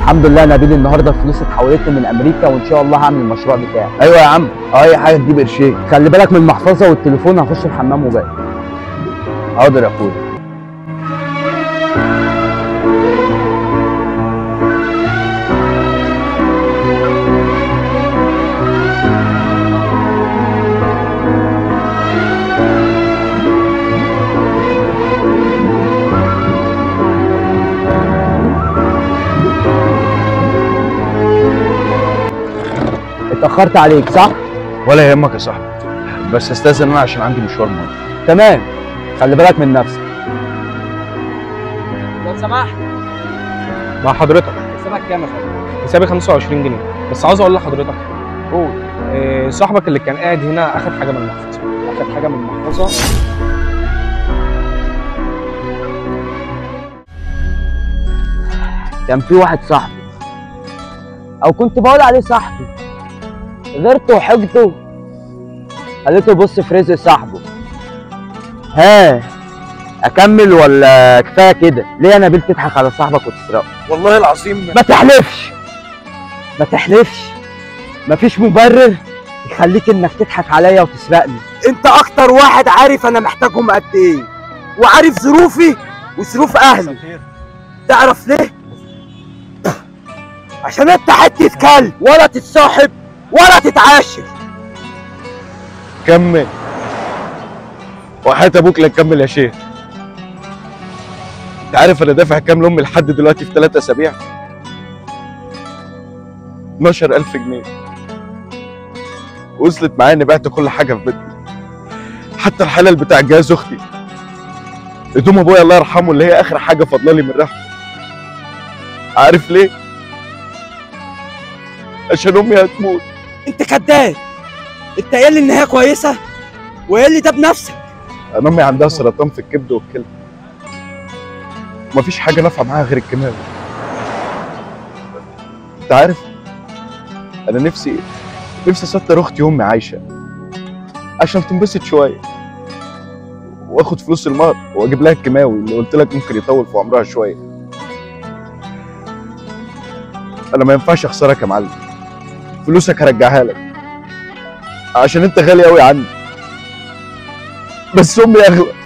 الحمد لله يا نبيل النهارده الفلوس اتحولت لي من امريكا وان شاء الله هعمل المشروع بتاعي ايوه يا عم اي حاجه تجيب قرشين خلي بالك من المحفظه والتليفون هخش الحمام وباقي حاضر يا اخويا اتاخرت عليك صح ولا يهمك يا صاحبي بس استاذن انا عشان عندي مشوار مهم تمام خلي بالك من نفسك لو سمحت مع حضرتك حسابك كام يا فندم؟ حسابي 25 جنيه بس عاوز اقول لحضرتك قول إيه صاحبك اللي كان قاعد هنا اخد حاجه من المحفظه اخد حاجه من المحفظه كان في واحد صاحبي او كنت بقول عليه صاحبي غيرته وحجته خليته يبص في رزق صاحبه ها اكمل ولا كفايه كده ليه يا نبيل تضحك على صاحبك وتسرقه والله العظيم ما تحلفش ما تحلفش مفيش مبرر يخليك انك تضحك عليا وتسرقني انت اكتر واحد عارف انا محتاجهم قد ايه وعارف ظروفي وظروف اهلي تعرف ليه عشان انت حته كلب ولا تتصاحب ولا تتعاشر كمل وحياة ابوك لا تكمل يا شيخ انت عارف انا دافع كام لامي لحد دلوقتي في ثلاثة اسابيع 12000 جنيه وصلت معايا اني بعت كل حاجه في بيتنا حتى الحلال بتاع جهاز اختي هدوم ابويا الله يرحمه اللي هي اخر حاجه فاضله لي من ريحته عارف ليه عشان امي هتموت انت كداب انت قايل لي ان هي كويسه وقايل لي ده بنفسك انا امي عندها سرطان في الكبد والكلى مفيش حاجه نافعه معاها غير الكيماوي انت عارف انا نفسي نفسي استر اختي وامي عايشه عشان تنبسط شويه واخد فلوس المهر واجيب لها الكيماوي اللي قلت لك ممكن يطول في عمرها شويه انا ما ينفعش اخسرك يا معلم فلوسك هرجعها لك عشان انت غالي قوي عندي بس امي اغلى